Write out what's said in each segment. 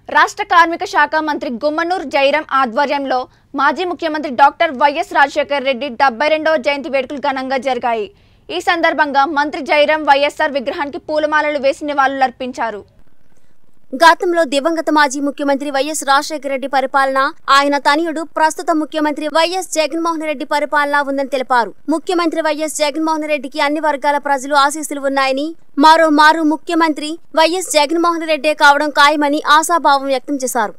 రాష్ట్ర కార్మిక శాఖ మంత్రి గుమ్మనూరు జైరం ఆధ్వర్యంలో మాజీ ముఖ్యమంత్రి డాక్టర్ వైఎస్ రాజశేఖర్ రెడ్డి డెబ్బై రెండవ జయంతి వేడుకలు ఘనంగా జరిగాయి ఈ సందర్భంగా మంత్రి జైరం వైఎస్ఆర్ విగ్రహానికి పూలమాలలు వేసి నివాళులర్పించారు గతంలో దివంగత మాజీ ముఖ్యమంత్రి వైఎస్ రాజశేఖర రెడ్డి పరిపాలన ఆయన తనయుడు ప్రస్తుత ముఖ్యమంత్రి వైఎస్ జగన్మోహన్ రెడ్డి పరిపాలన ఉందని తెలిపారు ముఖ్యమంత్రి వైఎస్ జగన్మోహన్ రెడ్డికి అన్ని వర్గాల ప్రజలు ఆశీస్సులు ఉన్నాయని మరో మారు ముఖ్యమంత్రి వైఎస్ జగన్మోహన్ రెడ్డే కావడం ఖాయమని ఆశాభావం వ్యక్తం చేశారు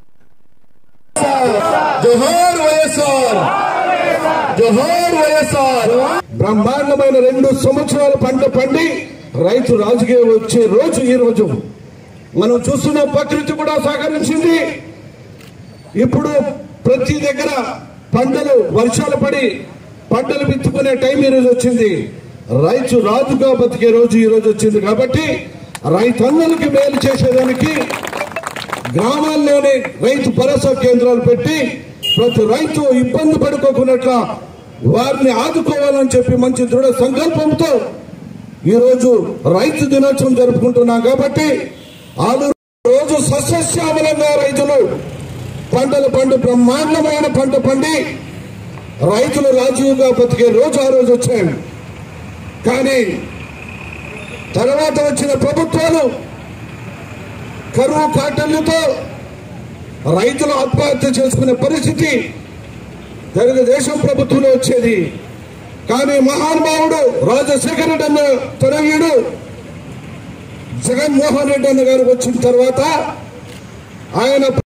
జోహార్ వైఎస్ఆర్ జోహార్ వైఎస్ఆర్ బ్రహ్మాండమైన రెండు సంవత్సరాల పంట పండి రైతు రాజకీయం వచ్చే రోజు ఈ రోజు మనం చూస్తున్న ప్రకృతి కూడా సహకరించింది ఇప్పుడు ప్రతి దగ్గర పంటలు వర్షాలు పడి పంటలు విత్తుకునే టైం ఈ రోజు వచ్చింది రైతు రాజుగా బతికే రోజు ఈ రోజు వచ్చింది కాబట్టి రైతన్నలకి మేలు చేసేదానికి గ్రామాల్లోనే రైతు భరోసా కేంద్రాలు పెట్టి ప్రతి రైతు ఇబ్బంది పడుకోకున్నట్ల వారిని ఆదుకోవాలని చెప్పి మంచి దృఢ సంకల్పంతో ఈరోజు రైతు దినోత్సవం జరుపుకుంటున్నాం కాబట్టి ఆలు రోజు సస్యశ్యామలంగా రైతులు పంటలు పండు బ్రహ్మాండమైన పంట పండి రైతులు రాజీవుగా బతికే రోజు ఆ రోజు వచ్చాయి కానీ తర్వాత వచ్చిన ప్రభుత్వాలు కరువు కాటన్లతో రైతులు ఆత్మహత్య చేసుకునే పరిస్థితి తెలుగుదేశం ప్రభుత్వంలో వచ్చేది కానీ మహానుభావుడు రాజశేఖర రెడ్డి అన్న తనయుడు జగన్మోహన్ రెడ్డి అన్న గారు వచ్చిన తర్వాత ఆయన